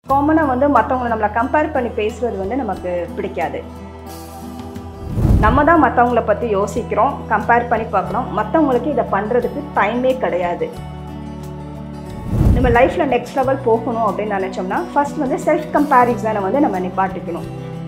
காமனாக வந்து மற்றவங்களை நம்மளை கம்பேர் பண்ணி பேசுறது வந்து நமக்கு பிடிக்காது நம்ம தான் மற்றவங்கள பற்றி யோசிக்கிறோம் கம்பேர் பண்ணி பார்க்குறோம் மற்றவங்களுக்கு இதை பண்ணுறதுக்கு டைமே கிடையாது நம்ம லைஃப்பில் நெக்ஸ்ட் லெவல் போகணும் அப்படின்னு நினச்சோம்னா ஃபர்ஸ்ட் வந்து செல்ஃப் கம்பேரிசனை வந்து நம்ம நிப்பாட்டிக்கணும்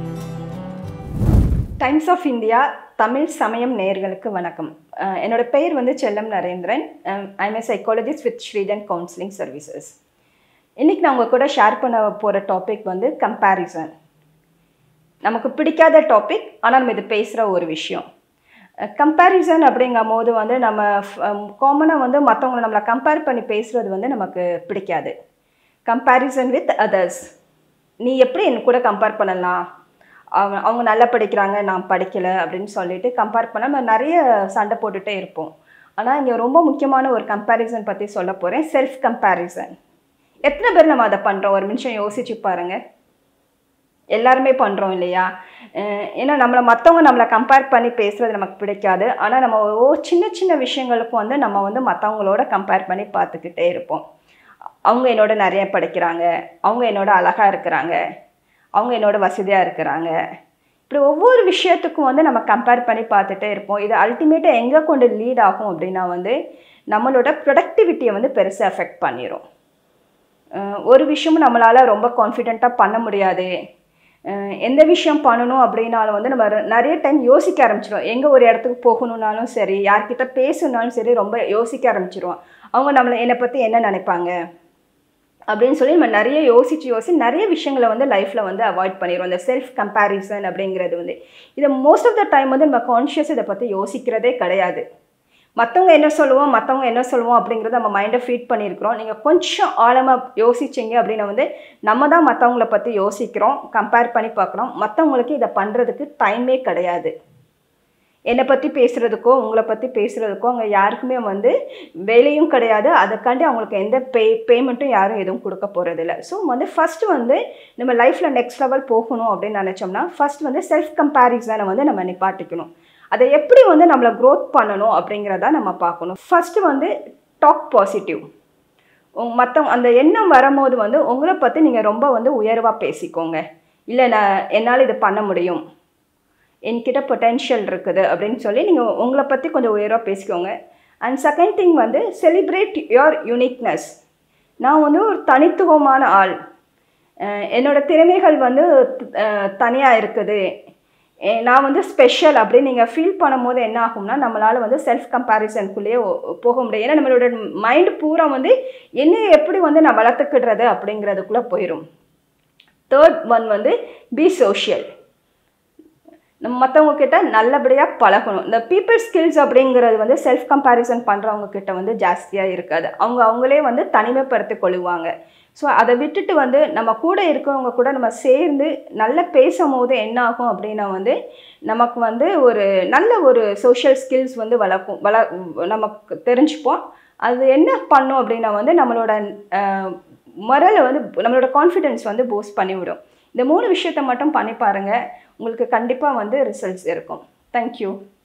Times of India Tamil Samayam நேயர்களுக்கு வணக்கம் அஹ் என்னோட பெயர் வந்து Chellam Narendran I'm a psychologist with Sridhan counselling services இன்றைக்கி நான் உங்கள் கூட ஷேர் பண்ண போகிற டாபிக் வந்து கம்பேரிசன் நமக்கு பிடிக்காத டாபிக் ஆனால் நம்ம இது பேசுகிற ஒரு விஷயம் கம்பேரிசன் அப்படிங்கும் போது வந்து நம்ம காமனாக வந்து மற்றவங்களை நம்மளை கம்பேர் பண்ணி பேசுகிறது வந்து நமக்கு பிடிக்காது கம்பேரிசன் வித் அதர்ஸ் நீ எப்படி என் கூட கம்பேர் பண்ணலாம் அவங்க அவங்க நல்லா படிக்கிறாங்க நான் படிக்கலை அப்படின்னு சொல்லிட்டு கம்பேர் பண்ண நம்ம நிறைய சண்டை போட்டுகிட்டே இருப்போம் ஆனால் இங்கே ரொம்ப முக்கியமான ஒரு கம்பேரிசன் பற்றி சொல்ல போகிறேன் செல்ஃப் கம்பேரிசன் எத்தனை பேர் நம்ம அதை பண்ணுறோம் ஒரு நிமிஷம் யோசிச்சு பாருங்கள் எல்லாருமே பண்ணுறோம் இல்லையா அஹ் ஏன்னா நம்மளை மற்றவங்க நம்மளை கம்பேர் பண்ணி பேசுகிறது நமக்கு பிடிக்காது ஆனால் நம்ம ஓ சின்ன சின்ன விஷயங்களுக்கும் வந்து நம்ம வந்து மற்றவங்களோட கம்பேர் பண்ணி பார்த்துக்கிட்டே இருப்போம் அவங்க என்னோட நிறைய படிக்கிறாங்க அவங்க என்னோட அழகாக இருக்கிறாங்க அவங்க என்னோட வசதியாக இருக்கிறாங்க இப்படி ஒவ்வொரு விஷயத்துக்கும் வந்து நம்ம கம்பேர் பண்ணி பார்த்துட்டே இருப்போம் இது அல்டிமேட்டாக எங்கே கொண்டு லீட் ஆகும் அப்படின்னா வந்து நம்மளோட ப்ரொடக்டிவிட்டியை வந்து பெருசாக எஃபெக்ட் பண்ணிடும் ஒரு விஷயமும் நம்மளால் ரொம்ப கான்ஃபிடெண்ட்டாக பண்ண முடியாது அஹ் எந்த விஷயம் பண்ணணும் அப்படின்னாலும் வந்து நம்ம நிறைய டைம் யோசிக்க ஆரம்பிச்சிடும் எங்கே ஒரு இடத்துக்கு போகணுன்னாலும் சரி யார்கிட்ட பேசணுன்னாலும் சரி ரொம்ப யோசிக்க ஆரம்பிச்சிருவோம் அவங்க நம்மளை என்னை பற்றி என்ன நினைப்பாங்க அப்படின்னு சொல்லி நம்ம நிறைய யோசிச்சு யோசி நிறைய விஷயங்களை வந்து லைஃப்பில் வந்து அவாய்ட் பண்ணிடுவோம் இந்த செல்ஃப் கம்பேரிசன் அப்படிங்கிறது வந்து இதை மோஸ்ட் ஆஃப் த டைம் வந்து நம்ம கான்ஷியஸ் இதை பற்றி யோசிக்கிறதே கிடையாது மற்றவங்க என்ன சொல்லுவோம் மற்றவங்க என்ன சொல்லுவோம் அப்படிங்கிறத நம்ம மைண்டை ஃபீட் பண்ணியிருக்கிறோம் நீங்கள் கொஞ்சம் ஆழமாக யோசிச்சிங்க அப்படின்னா வந்து நம்ம தான் மற்றவங்கள பற்றி யோசிக்கிறோம் கம்பேர் பண்ணி பார்க்குறோம் மற்றவங்களுக்கு இதை பண்ணுறதுக்கு டைமே கிடையாது என்னை பற்றி பேசுகிறதுக்கோ உங்களை பற்றி பேசுகிறதுக்கோ அங்கே யாருக்குமே வந்து வேலையும் கிடையாது அதுக்காண்டி அவங்களுக்கு எந்த பே பேமெண்ட்டும் யாரும் எதுவும் கொடுக்க போகிறதில்ல ஸோ வந்து ஃபஸ்ட்டு வந்து நம்ம லைஃப்பில் நெக்ஸ்ட் லெவல் போகணும் அப்படின்னு நினச்சோம்னா ஃபஸ்ட் வந்து செல்ஃப் கம்பேரிசனை வந்து நம்ம நிப்பாட்டிக்கணும் அதை எப்படி வந்து நம்மளை க்ரோத் பண்ணணும் அப்படிங்கிறத நம்ம பார்க்கணும் ஃபஸ்ட்டு வந்து டாக் பாசிட்டிவ் உங் மற்றவங்க அந்த எண்ணம் வரும்போது வந்து உங்களை பற்றி நீங்கள் ரொம்ப வந்து உயர்வாக பேசிக்கோங்க இல்லை நான் என்னால் இது பண்ண முடியும் என்கிட்ட பொட்டென்ஷியல் இருக்குது அப்படின்னு சொல்லி நீங்கள் உங்களை பற்றி கொஞ்சம் உயர்வாக பேசிக்கோங்க அண்ட் செகண்ட் திங் வந்து செலிப்ரேட் யுவர் யூனிக்னஸ் நான் வந்து ஒரு தனித்துவமான ஆள் என்னோடய திறமைகள் வந்து தனியாக இருக்குது நான் வந்து ஸ்பெஷல் அப்படின்னு நீங்கள் ஃபீல் பண்ணும்போது என்ன ஆகும்னா நம்மளால் வந்து செல்ஃப் கம்பேரிசனுக்குள்ளேயே போக முடியும் ஏன்னா நம்மளோட மைண்டு பூரா வந்து என்ன எப்படி வந்து நான் வளர்த்துக்கிடுறது அப்படிங்கிறதுக்குள்ளே போயிடும் தேர்ட் ஒன் வந்து பி சோஷியல் நம்ம மற்றவங்க கிட்ட நல்லபடியாக பழகணும் இந்த பீப்புள் ஸ்கில்ஸ் அப்படிங்கிறது வந்து செல்ஃப் கம்பேரிசன் பண்ணுறவங்க கிட்ட வந்து ஜாஸ்தியாக இருக்காது அவங்க அவங்களே வந்து தனிமைப்படுத்தி கொள்ளுவாங்க ஸோ அதை விட்டுட்டு வந்து நம்ம கூட இருக்கிறவங்க கூட நம்ம சேர்ந்து நல்லா பேசும் போது என்ன ஆகும் அப்படின்னா வந்து நமக்கு வந்து ஒரு நல்ல ஒரு சோஷியல் ஸ்கில்ஸ் வந்து வளர்க்கும் வள நமக்கு தெரிஞ்சுப்போம் அது என்ன பண்ணும் அப்படின்னா வந்து நம்மளோட மரலை வந்து நம்மளோட கான்ஃபிடென்ஸ் வந்து பூஸ்ட் பண்ணிவிடும் இந்த மூணு விஷயத்த மட்டும் பண்ணி பாருங்கள் உங்களுக்கு கண்டிப்பாக வந்து ரிசல்ட்ஸ் இருக்கும் தேங்க்யூ